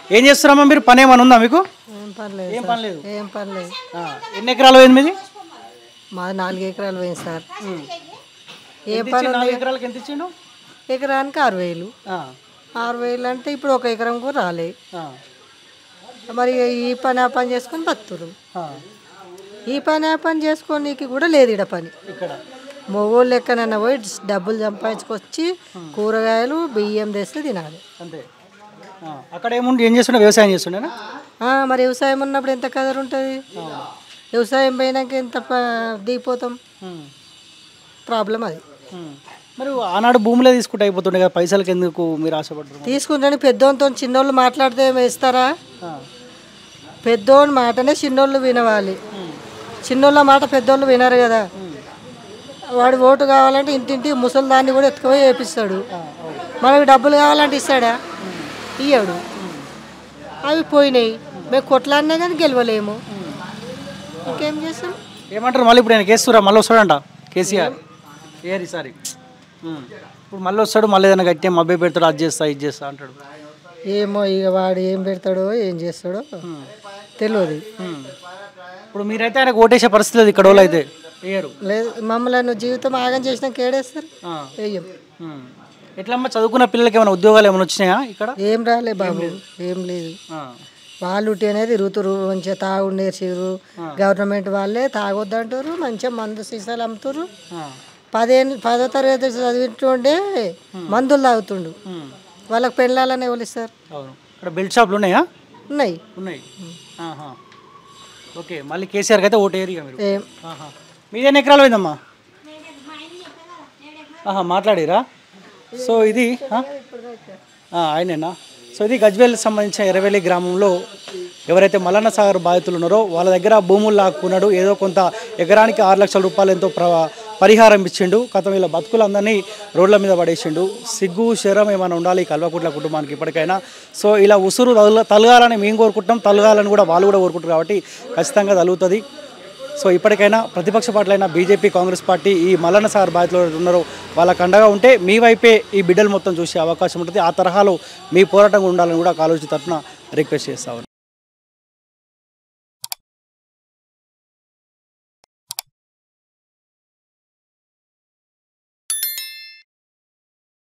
ఏం చేస్తున్నారమ్మా మీరు పని ఏమైనా ఉందా మీకు ఏం పని లేదు ఏం సార్. పని లేదు ఏం పని లేదు ఆ, ఎన్ని ఎకరాలు పోయింది మీది మాది నాలుగు ఎకరాలు పోయింది సార్ ఉమ్. ఏం ఎంత పని ఇచ్చిండు? ఉంది నాలుగు ఎకరాలకు ఎంత ఇచ్చిండు ఎకరానికి ఆరు వేలు ఆ, ఆరు వేలు అంటే ఇప్పుడు ఒక ఎకరం కూడా రాలే ఆ, మరి ఈ పని ఆ పని చేసుకొని బతురు ఆ. ఈ పని ఆ పని చేసుకోనీకి కూడా లేదు ఇడ పని ఇక్కడ మొగోళ్ళు లెక్కనన్నా పోయి డబ్బులు సంపాదించుకొచ్చి కూరగాయలు బియ్యం తెస్తే తినాలి అంతే ఆ, అక్కడ ఏముండి ఏం చేస్తుండే వ్యవసాయం చేస్తుండేనా ఆ, మరి వ్యవసాయం ఉన్నప్పుడు ఎంత కదర్ ఉంటుంది వ్యవసాయం పోయినాక ఎంత ప- దిగిపోతాం ఉమ్, ప్రాబ్లం అది ఉమ్. మరి ఆనాడు భూములే తీసుకుంటే అయిపోతుండే కదా పైసలకి ఎందుకు మీరు ఆశపడ్డారు తీసుకుంటే పెద్దోనితో చిన్నోళ్ళు మాట్లాడితే వేస్తారా ఆ, పెద్దోని మాటనే చిన్నోళ్ళు వినవాలి చిన్నోళ్ళ మాట పెద్దోళ్ళు వినరు కదా వాడు ఓటు కావాలంటే ఇంటింటి ముసలిదాన్ని కూడా ఎత్తుకుపోయి వేపిస్తాడు మనకు డబ్బులు కావాలంటే ఇస్తాడా ఇయ్యడు అవి పోయినాయి మేము కొట్లాడినా కానీ గెలవలేము ఇంకేం చేస్తాం ఏమంటారు మళ్ళీ ఇప్పుడు ఆయన కేస్తురా మళ్ళీ వస్తాడంట కేసీఆర్ ఏరి సారీ ఉమ్. ఇప్పుడు మళ్ళీ వస్తాడు మళ్ళీ ఏదైనా గట్టిగా మబ్బే పెడతాడు అది చేస్తా ఇది చేస్తా అంటాడు ఏమో ఇక వాడు ఏం పెడతాడో ఏం చేస్తాడో తెలియదు ఉమ్. ఇప్పుడు మీరైతే ఆయనకు ఓటేసే పరిస్థితి లేదు ఇక్కడ వాళ్ళు అయితే వేయరు లేదు మమ్మల్ని జీవితం ఆగం చేసినా కేడేస్తారు ఆ. వేయం ఉమ్. ఎట్లమ్మా చదువుకున్న పిల్లలకి ఏమైనా ఉద్యోగాలు ఏమైనా వచ్చినాయా ఇక్కడ ఏం రాలే బాబు ఏం లేదు ఆ. వాళ్ళు ఉట్టి అనేది రుతురు మంచిగా తాగు నేర్చిరు గవర్నమెంట్ వాళ్ళే తాగొద్దంటారు మంచిగా మందు సీసాలు అమ్ముతారు ఆ. పదేళ్ళు పదో తరగతి చదివింటుండే మందులు తాగుతుండు ఉమ్. వాళ్ళకి పెళ్ళాలని ఎవరు ఇస్తారు అవును ఇక్కడ బెల్ట్ షాప్లు ఉన్నాయా ఉన్నాయి ఉన్నాయి ఆహా. ఓకే మళ్ళీ కేసీఆర్కి అయితే ఓటు ఏరియా మీరు ఏం ఆహా. మీది ఎన్ని ఎకరాలు పోయిందమ్మా ఆహా మాట్లాడిరా సో ఇది ఆ? ఆ, ఆయనేనా సో ఇది గజ్వేల్ సంబంధించిన ఎర్రవెల్లి గ్రామంలో ఎవరైతే మల్లన్న సాగర్ బాధితులు ఉన్నారో వాళ్ళ దగ్గర భూములు లాక్కున్నాడు ఏదో కొంత ఎకరానికి ఆరు లక్షల రూపాయలు ఎంతో ప్ర పరిహారం ఇచ్చిండు కథ వీళ్ళ బతుకులందరినీ రోడ్ల మీద పడేసిండు సిగ్గు శరం ఏమైనా ఉండాలి ఈ కల్వకుట్ల కుటుంబానికి ఇప్పటికైనా సో ఇలా ఉసురు తగల తలగాలని మేము కోరుకుంటాం తలగాలని కూడా వాళ్ళు కూడా కోరుకుంటారు కాబట్టి ఖచ్చితంగా తలుగుతుంది సో ఇప్పటికైనా ప్రతిపక్ష పార్టీలైన బీజేపీ కాంగ్రెస్ పార్టీ ఈ మల్లన్న సాగర్ బాధితులు ఎవరైతే ఉన్నారో వాళ్ళకు అండగా ఉంటే మీ వైపే ఈ బిడ్డలు మొత్తం చూసే అవకాశం ఉంటుంది ఆ తరహాలో మీ పోరాటం ఉండాలని కూడా కాలేజీ తరఫున రిక్వెస్ట్ చేస్తా ఉన్నాను